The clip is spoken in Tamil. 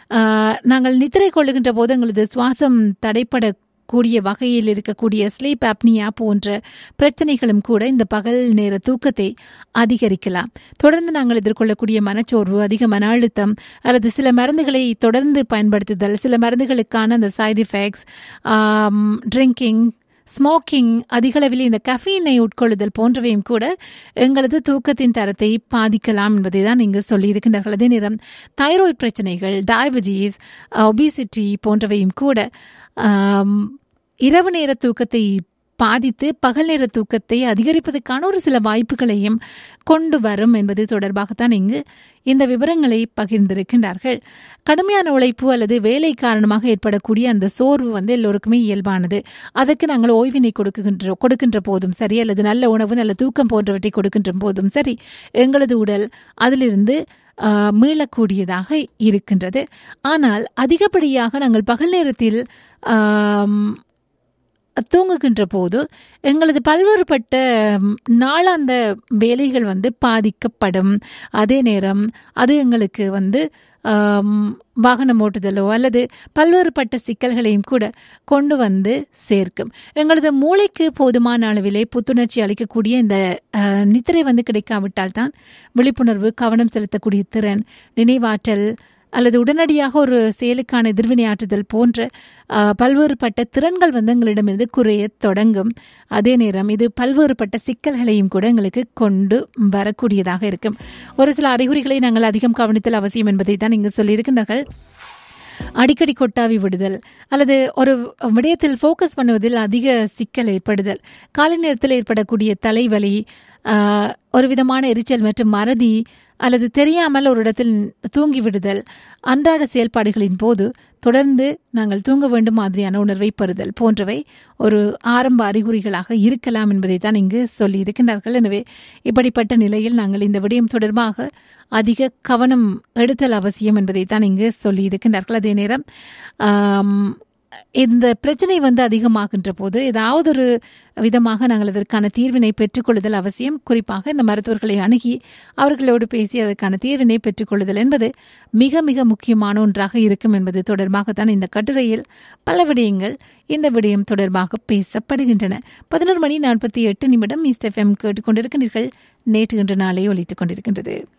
ஆஹ், நாங்கள் நித்திரை கொள்ளுகின்ற போது எங்களது சுவாசம் தடைப்பட கூடிய வகையில் இருக்கக்கூடிய ஸ்லீப் apnea போன்ற பிரச்சனைகளும் கூட இந்த பகல் நேர தூக்கத்தை அதிகரிக்கலாம் தொடர்ந்து நாங்கள் எதிர்கொள்ளக்கூடிய மனச்சோர்வு அதிக மன அழுத்தம் அல்லது சில மருந்துகளை தொடர்ந்து பயன்படுத்துதல் சில மருந்துகளுக்கான அந்த சைடு எஃபெக்ட்ஸ் ட்ரிங்கிங் ஸ்மோக்கிங் அதிகளவில் இந்த கஃபீனை உட்கொள்ளுதல் போன்றவையும் கூட எங்களது தூக்கத்தின் தரத்தை பாதிக்கலாம் என்பதை தான் இங்கு சொல்லியிருக்கின்றார்கள் அதே நேரம் தைராய்டு பிரச்சனைகள் டயபெட்டிஸ் ஒபிசிட்டி போன்றவையும் கூட ஆம், இரவு நேர தூக்கத்தை பாதித்து பகல் நேர தூக்கத்தை அதிகரிப்பதற்கான ஒரு சில வாய்ப்புகளையும் கொண்டு வரும் என்பது தொடர்பாகத்தான் இங்கு இந்த விவரங்களை பகிர்ந்திருக்கின்றார்கள் கடுமையான உழைப்பு அல்லது வேலை காரணமாக ஏற்படக்கூடிய அந்த சோர்வு வந்து எல்லோருக்குமே இயல்பானது அதற்கு நாங்கள் ஓய்வினை கொடுக்கின்ற கொடுக்கின்ற போதும் சரி அல்லது நல்ல உணவு நல்ல தூக்கம் போன்றவற்றை கொடுக்கின்ற போதும் சரி எங்களது உடல் அதிலிருந்து ஆஹ், மீளக்கூடியதாக இருக்கின்றது ஆனால் அதிகப்படியாக நாங்கள் பகல் நேரத்தில் ஆம், தூங்குகின்ற போது எங்களது பல்வேறுபட்ட ம், நாளாந்த வேலைகள் வந்து பாதிக்கப்படும் அதே நேரம் அது எங்களுக்கு வந்து ஆம், வாகனம் ஓட்டுதலோ அல்லது பல்வேறுபட்ட சிக்கல்களையும் கூட கொண்டு வந்து சேர்க்கும் எங்களது மூளைக்கு போதுமான அளவிலே புத்துணர்ச்சி அளிக்கக்கூடிய இந்த அஹ், நித்திரை வந்து கிடைக்காவிட்டால் தான் விழிப்புணர்வு கவனம் செலுத்தக்கூடிய திறன் நினைவாற்றல் அல்லது உடனடியாக ஒரு செயலுக்கான எதிர்வினையாற்றுதல் போன்ற அஹ், பல்வேறுபட்ட திறன்கள் வந்து எங்களிடமிருந்து குறையத் தொடங்கும் அதே நேரம் இது பல்வேறுபட்ட சிக்கல்களையும் கூட எங்களுக்கு கொண்டு வரக்கூடியதாக இருக்கும் ஒரு சில அறிகுறிகளை நாங்கள் அதிகம் கவனித்தல் அவசியம் என்பதை தான் இங்கு சொல்லியிருக்கின்றார்கள் அடிக்கடி கொட்டாவி விடுதல் அல்லது ஒரு விடயத்தில் ஃபோக்கஸ் பண்ணுவதில் அதிக சிக்கல் ஏற்படுதல் காலை நேரத்தில் ஏற்படக்கூடிய தலைவலி ஆஹ், ஒரு விதமான எரிச்சல் மற்றும் மறதி அல்லது தெரியாமல் ஒரு இடத்தில் தூங்கி விடுதல் அன்றாட செயல்பாடுகளின் போது தொடர்ந்து நாங்கள் தூங்க வேண்டும் மாதிரியான உணர்வை பெறுதல் போன்றவை ஒரு ஆரம்ப அறிகுறிகளாக இருக்கலாம் என்பதை தான் இங்கு சொல்லி இருக்கின்றார்கள் எனவே இப்படிப்பட்ட நிலையில் நாங்கள் இந்த விடயம் தொடர்பாக அதிக கவனம் எடுத்தல் அவசியம் என்பதை தான் இங்கு சொல்லி இருக்கின்றார்கள் அதே நேரம் ஆம், இந்த பிரச்சனை வந்து அதிகமாகின்ற போது ஏதாவது ஒரு விதமாக நாங்கள் அதற்கான தீர்வினை பெற்றுக்கொள்ளுதல் அவசியம் குறிப்பாக இந்த மருத்துவர்களை அணுகி அவர்களோடு பேசி அதற்கான தீர்வினை பெற்றுக்கொள்ளுதல் என்பது மிக மிக முக்கியமான ஒன்றாக இருக்கும் என்பது தொடர்பாகத்தான் இந்த கட்டுரையில் பல விடயங்கள் இந்த விடயம் தொடர்பாக பேசப்படுகின்றன பதினோரு மணி நாற்பத்தி எட்டு நிமிடம் ஈஸ்ட் எஃப்எம் கேட்டுக்கொண்டிருக்கின்றீர்கள் நேற்று இன்று நாளை ஒலித்துக் கொண்டிருக்கின்றது